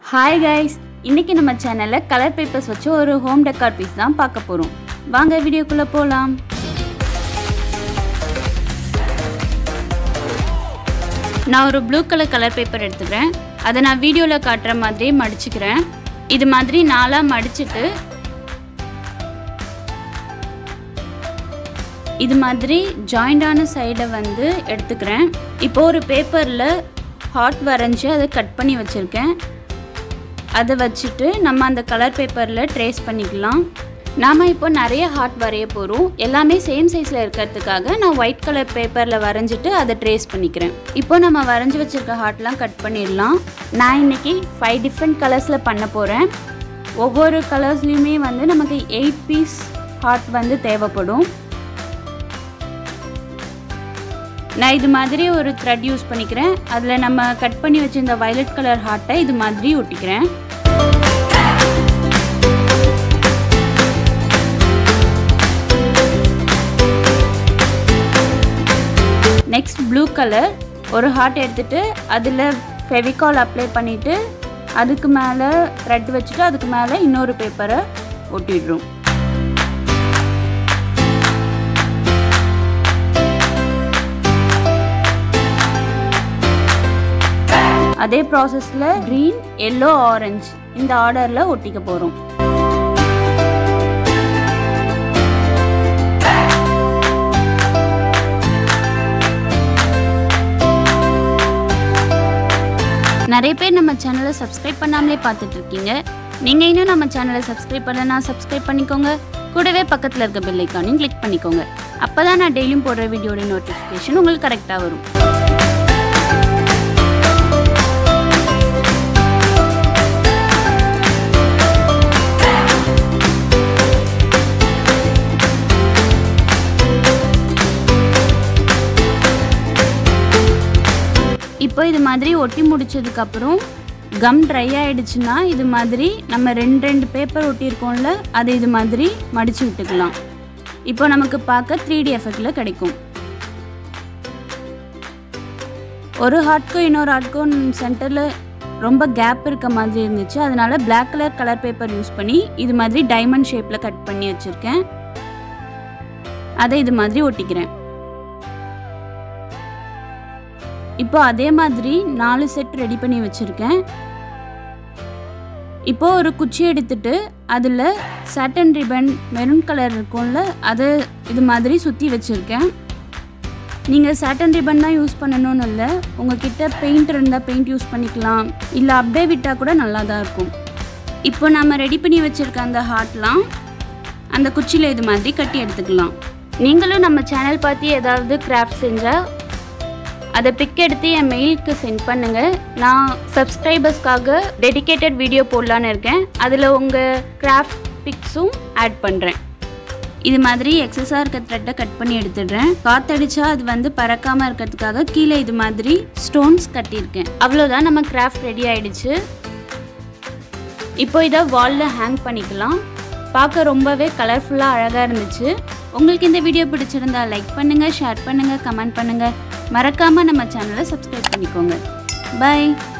hi guys இன்னைக்கு நம்ம சேனலில் கலர் பேப்பர்ஸ் வச்சு ஒரு ஹோம் டெக்கார் பீஸ் தான் பார்க்க போகிறோம் வாங்க வீடியோக்குள்ளே போகலாம் நான் ஒரு ப்ளூ கலர் கலர் பேப்பர் எடுத்துக்கிறேன் அதை நான் வீடியோவில் காட்டுற மாதிரியே மடிச்சுக்கிறேன் இது மாதிரி நாலாக மடிச்சிட்டு இது மாதிரி ஜாயிண்டான சைடை வந்து எடுத்துக்கிறேன் இப்போ ஒரு பேப்பரில் ஹார்ட் வரைஞ்சி அதை கட் பண்ணி வச்சுருக்கேன் அதை வச்சுட்டு நம்ம அந்த கலர் பேப்பரில் ட்ரேஸ் பண்ணிக்கலாம் நாம் இப்போ நிறைய ஹார்ட் வரைய போகிறோம் எல்லாமே சேம் சைஸில் இருக்கிறதுக்காக நான் ஒயிட் கலர் பேப்பரில் வரைஞ்சிட்டு அதை ட்ரேஸ் பண்ணிக்கிறேன் இப்போ நம்ம வரைஞ்சி வச்சுருக்க ஹார்ட்லாம் கட் பண்ணிடலாம் நான் இன்னைக்கு ஃபைவ் டிஃப்ரெண்ட் கலர்ஸில் பண்ண போகிறேன் ஒவ்வொரு கலர்ஸ்லேயுமே வந்து நமக்கு எயிட் பீஸ் ஹார்ட் வந்து தேவைப்படும் நான் இது மாதிரி ஒரு த்ரெட் யூஸ் பண்ணிக்கிறேன் அதில் நம்ம கட் பண்ணி வச்சிருந்த வயலட் கலர் ஹார்ட்டை இது மாதிரி ஒட்டிக்கிறேன் நெக்ஸ்ட் ப்ளூ கலர் ஒரு ஹார்ட் எடுத்துட்டு அதில் ஃபெவிகால் அப்ளை பண்ணிவிட்டு அதுக்கு மேலே த்ரெட் வச்சுட்டு அதுக்கு மேலே இன்னொரு பேப்பரை ஒட்டிடுறோம் அதே ப்ராசஸில் க்ரீன் எல்லோ ஆரஞ்சு இந்த ஆர்டரில் ஒட்டிக்க போகிறோம் நிறைய பேர் நம்ம சேனலை சப்ஸ்கிரைப் பண்ணாமலே பார்த்துட்டு இருக்கீங்க நீங்கள் இன்னும் நம்ம சேனலை சப்ஸ்கிரைப் பண்ணலன்னா சப்ஸ்கிரைப் பண்ணிக்கோங்க கூடவே பக்கத்தில் இருக்க பெல் ஐக்கானையும் கிளிக் பண்ணிக்கோங்க அப்போ தான் நான் டெய்லியும் போடுற வீடியோட நோட்டிஃபிகேஷன் உங்களுக்கு கரெக்டாக வரும் இப்போ இது மாதிரி ஒட்டி முடிச்சதுக்கப்புறம் கம் ட்ரை ஆயிடுச்சுன்னா இது மாதிரி நம்ம ரெண்டு ரெண்டு பேப்பர் ஒட்டியிருக்கோம்ல அதை இது மாதிரி மடித்து விட்டுக்கலாம் இப்போ நமக்கு பார்க்க த்ரீ டி எஃபெக்டில் கிடைக்கும் ஒரு ஹார்ட்க்கும் இன்னொரு ஹார்ட்க்கும் சென்டரில் ரொம்ப கேப் இருக்க மாதிரி இருந்துச்சு அதனால black colour colour paper use பண்ணி இது மாதிரி டைமண்ட் ஷேப்பில் கட் பண்ணி வச்சுருக்கேன் அதை இது மாதிரி ஒட்டிக்கிறேன் இப்போ அதே மாதிரி நாலு செட் ரெடி பண்ணி வச்சுருக்கேன் இப்போ ஒரு குச்சி எடுத்துட்டு அதில் சாட்டன் ரிபன் மெரூன் கலர் இருக்கும்ல அதை இது மாதிரி சுற்றி வச்சுருக்கேன் நீங்கள் சாட்டன் ரிபன் தான் யூஸ் பண்ணணும்னு இல்லை உங்ககிட்ட பெயிண்ட் இருந்தால் பெயிண்ட் யூஸ் பண்ணிக்கலாம் இல்லை அப்படியே விட்டால் கூட நல்லா தான் இருக்கும் இப்போ நம்ம ரெடி பண்ணி வச்சுருக்க அந்த ஹார்ட்லாம் அந்த குச்சியில் இது மாதிரி கட்டி எடுத்துக்கலாம் நீங்களும் நம்ம சேனல் பார்த்து ஏதாவது கிராஃப்ட் செஞ்சால் அதை பிக் எடுத்து என் மெயிலுக்கு சென்ட் பண்ணுங்கள் நான் சப்ஸ்கிரைபர்ஸ்க்காக டெடிகேட்டட் வீடியோ போடலான்னு இருக்கேன் அதில் உங்கள் கிராஃப்ட் பிக்ஸும் ஆட் பண்ணுறேன் இது மாதிரி எக்ஸஸாக இருக்க த்ரெட்டை கட் பண்ணி எடுத்துடுறேன் காத்தடிச்சா அது வந்து பறக்காமல் இருக்கிறதுக்காக கீழே இது மாதிரி ஸ்டோன்ஸ் கட்டியிருக்கேன் அவ்வளோதான் நம்ம கிராஃப்ட் ரெடி ஆயிடுச்சு இப்போ இதை வாலில் ஹேங் பண்ணிக்கலாம் பார்க்க ரொம்பவே கலர்ஃபுல்லாக அழகாக இருந்துச்சு உங்களுக்கு இந்த வீடியோ பிடிச்சிருந்தா லைக் பண்ணுங்கள் ஷேர் பண்ணுங்கள் கமெண்ட் பண்ணுங்கள் மறக்காமல் நம்ம சேனலை சப்ஸ்கிரைப் பண்ணிக்கோங்க பை